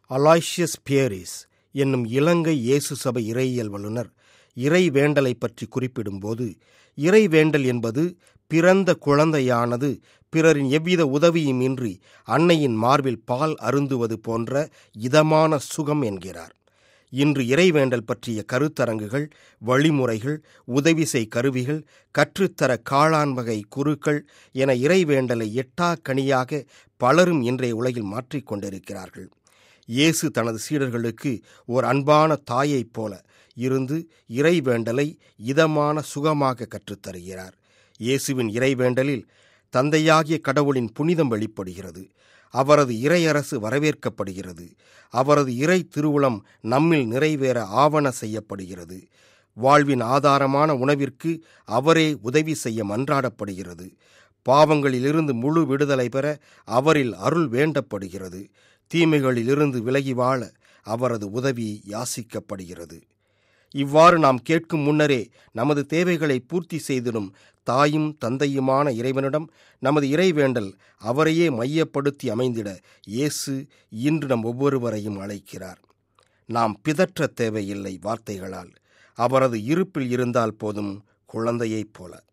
அலாய்ஷியஸ் பியரிஸ் என்னும் இலங்கை இயேசு சபை இறையியல் வல்லுனர் இறை வேண்டலை பற்றி குறிப்பிடும்போது இறை வேண்டல் என்பது பிறந்த குழந்தையானது பிறரின் எவ்வித உதவியும் இன்றி அன்னையின் மார்பில் பால் அருந்துவது போன்ற இதமான சுகம் என்கிறார் இன்று இறைவேண்டல் பற்றிய கருத்தரங்குகள் வழிமுறைகள் உதவி செய் கருவிகள் கற்றுத்தர காளான் வகை குருக்கள் என இறைவேண்டலை எட்டா கனியாக பலரும் இன்றைய உலகில் மாற்றிக் கொண்டிருக்கிறார்கள் இயேசு தனது சீடர்களுக்கு ஓர் அன்பான தாயைப் போல இருந்து இறைவேண்டலை இதமான சுகமாக கற்றுத்தருகிறார் இயேசுவின் இறைவேண்டலில் தந்தையாகிய கடவுளின் புனிதம் வெளிப்படுகிறது அவரது இறையரசு வரவேற்கப்படுகிறது அவரது இறை திருவுளம் நம்மில் நிறைவேற ஆவண செய்யப்படுகிறது வாழ்வின் ஆதாரமான உணவிற்கு அவரே உதவி செய்ய மன்றாடப்படுகிறது பாவங்களிலிருந்து முழு விடுதலை பெற அவரில் அருள் வேண்டப்படுகிறது தீமைகளிலிருந்து விலகி வாழ அவரது உதவி யாசிக்கப்படுகிறது இவ்வாறு நாம் கேட்கும் முன்னரே நமது தேவைகளை பூர்த்தி செய்திடும் தாயும் தந்தையுமான இறைவனிடம் நமது இறைவேண்டல் அவரையே மையப்படுத்தி அமைந்திட இயேசு இன்று நம் ஒவ்வொருவரையும் அழைக்கிறார் நாம் பிதற்ற தேவையில்லை வார்த்தைகளால் அவரது இருப்பில் இருந்தால் போதும் குழந்தையைப் போல